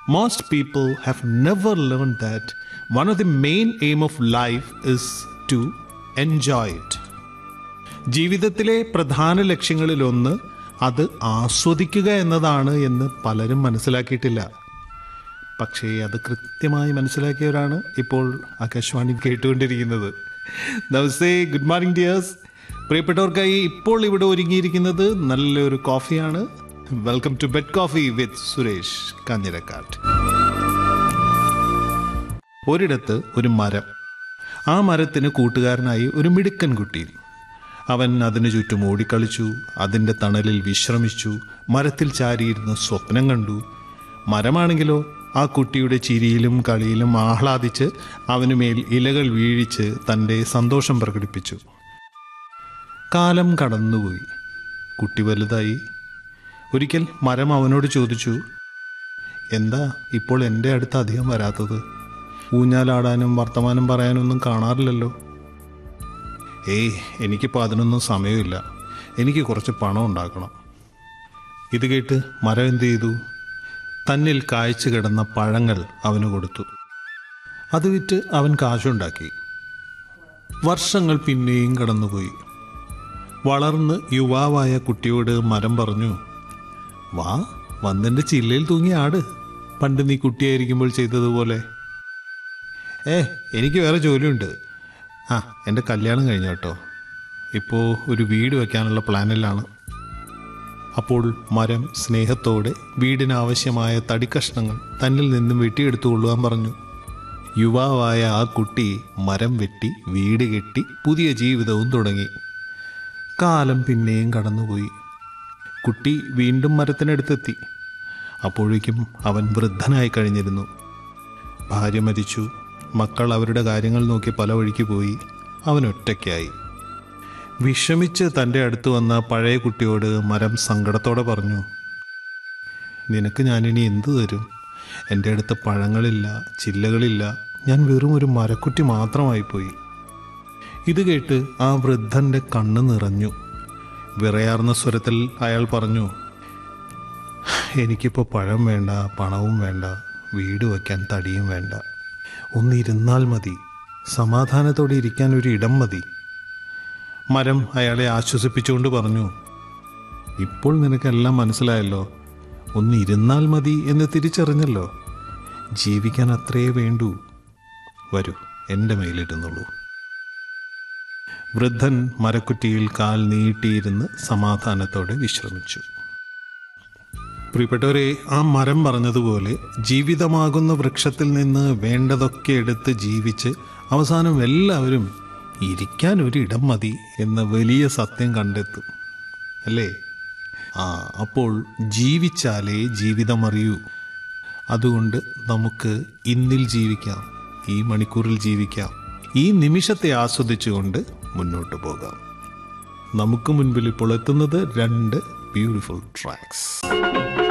Most people have never learned that one of the main aim of life is to enjoy it. ജീവിതത്തിലെ പ്രധാന ലക്ഷ്യങ്ങളിലൊന്ന് അത് ആസ്വദിക്കുക എന്നതാണ് എന്ന് പലരും മനസ്സിലാക്കിയിട്ടില്ല പക്ഷേ അത് കൃത്യമായി മനസ്സിലാക്കിയവരാണ് ഇപ്പോൾ ആകാശവാണി കേട്ടുകൊണ്ടിരിക്കുന്നത് നമസ്തേ ഗുഡ് മോർണിംഗ് ഡിയേഴ്സ് പ്രിയപ്പെട്ടവർക്കായി ഇപ്പോൾ ഇവിടെ ഒരുങ്ങിയിരിക്കുന്നത് നല്ലൊരു കോഫിയാണ് welcome to bed coffee with Suresh Kanjirakkattu ഒരിടത്ത് ഒരു മരം ആ മരത്തിന് കൂട്ടുകാരനായി ഒരു മിടുക്കൻ കുട്ടി അവൻ അതിനു ചുറ്റും ഓടിക്കളിച്ചു അതിൻ്റെ തണലിൽ വിശ്രമിച്ചു മരത്തിൽ ചാരിയിരുന്ന് സ്വപ്നം കണ്ടു മരമാണെങ്കിലോ ആ കുട്ടിയുടെ ചിരിയിലും കളിയിലും ആഹ്ലാദിച്ച് അവനുമേൽ ഇലകൾ വീഴിച്ച് തൻ്റെ സന്തോഷം പ്രകടിപ്പിച്ചു കാലം കടന്നുപോയി കുട്ടി വലുതായി ഒരിക്കൽ മരം അവനോട് ചോദിച്ചു എന്താ ഇപ്പോൾ എൻ്റെ അടുത്ത് അധികം വരാത്തത് ഊഞ്ഞാലാടാനും വർത്തമാനം പറയാനൊന്നും കാണാറില്ലല്ലോ ഏയ് എനിക്കിപ്പോൾ അതിനൊന്നും സമയമില്ല എനിക്ക് കുറച്ച് പണം ഉണ്ടാക്കണം ഇത് കേട്ട് മരം എന്ത് ചെയ്തു തന്നിൽ കായ്ച്ചു കിടന്ന പഴങ്ങൾ അവന് കൊടുത്തു അത് വിറ്റ് അവൻ കാശുണ്ടാക്കി വർഷങ്ങൾ പിന്നെയും കടന്നുപോയി വളർന്ന് യുവാവായ കുട്ടിയോട് മരം പറഞ്ഞു വാ വന്നെൻ്റെ ചില്ലയിൽ തൂങ്ങി ആട് പണ്ട് നീ കുട്ടിയായിരിക്കുമ്പോൾ ചെയ്തതുപോലെ ഏ എനിക്ക് വേറെ ജോലിയുണ്ട് ആ എൻ്റെ കല്യാണം കഴിഞ്ഞ കേട്ടോ ഇപ്പോൾ ഒരു വീട് വെക്കാനുള്ള പ്ലാനിലാണ് അപ്പോൾ മരം സ്നേഹത്തോടെ വീടിനാവശ്യമായ തടിക്കഷ്ണങ്ങൾ തന്നിൽ നിന്നും വെട്ടിയെടുത്തു കൊള്ളുവാൻ പറഞ്ഞു യുവാവായ ആ കുട്ടി മരം വെട്ടി വീട് കെട്ടി പുതിയ ജീവിതവും തുടങ്ങി കാലം പിന്നെയും കടന്നുപോയി കുട്ടി വീണ്ടും മരത്തിനടുത്തെത്തി അപ്പോഴേക്കും അവൻ വൃദ്ധനായി കഴിഞ്ഞിരുന്നു ഭാര്യ മരിച്ചു മക്കൾ അവരുടെ കാര്യങ്ങൾ നോക്കി പല വഴിക്ക് പോയി അവൻ ഒറ്റയ്ക്കായി വിഷമിച്ച് തൻ്റെ അടുത്ത് വന്ന പഴയ കുട്ടിയോട് മരം സങ്കടത്തോടെ പറഞ്ഞു നിനക്ക് ഞാനിനി എന്തു തരും എൻ്റെ അടുത്ത് പഴങ്ങളില്ല ചില്ലകളില്ല ഞാൻ വെറും ഒരു മരക്കുറ്റി മാത്രമായി പോയി ഇത് കേട്ട് ആ വൃദ്ധൻ്റെ കണ്ണ് നിറഞ്ഞു വിറയാർന്ന സ്വരത്തിൽ അയാൾ പറഞ്ഞു എനിക്കിപ്പോൾ പഴം വേണ്ട പണവും വേണ്ട വീട് വയ്ക്കാൻ തടിയും വേണ്ട ഒന്നിരുന്നാൽ മതി സമാധാനത്തോടെ ഇരിക്കാൻ ഒരു ഇടം മതി മരം അയാളെ ആശ്വസിപ്പിച്ചുകൊണ്ട് പറഞ്ഞു ഇപ്പോൾ നിനക്കെല്ലാം മനസ്സിലായല്ലോ ഒന്ന് ഇരുന്നാൽ മതി എന്ന് തിരിച്ചറിഞ്ഞല്ലോ ജീവിക്കാൻ അത്രയേ വേണ്ടൂ വരൂ എൻ്റെ മേലിരുന്നുള്ളൂ വൃദ്ധൻ മരക്കുറ്റിയിൽ കാൽ നീട്ടിയിരുന്ന് സമാധാനത്തോടെ വിശ്രമിച്ചു പ്രിയപ്പെട്ടവരെ ആ മരം പറഞ്ഞതുപോലെ ജീവിതമാകുന്ന വൃക്ഷത്തിൽ നിന്ന് വേണ്ടതൊക്കെ എടുത്ത് ജീവിച്ച് അവസാനം എല്ലാവരും ഇരിക്കാൻ ഒരു ഇടം മതി എന്ന വലിയ സത്യം കണ്ടെത്തും അല്ലേ ആ അപ്പോൾ ജീവിച്ചാലേ ജീവിതം അറിയൂ അതുകൊണ്ട് നമുക്ക് ഇന്നിൽ ജീവിക്കാം ഈ മണിക്കൂറിൽ ജീവിക്കാം ഈ നിമിഷത്തെ ആസ്വദിച്ചുകൊണ്ട് മുന്നോട്ട് പോകാം നമുക്ക് മുൻപിൽ ഇപ്പോൾ എത്തുന്നത് രണ്ട് ബ്യൂട്ടിഫുൾ ട്രാക്സ്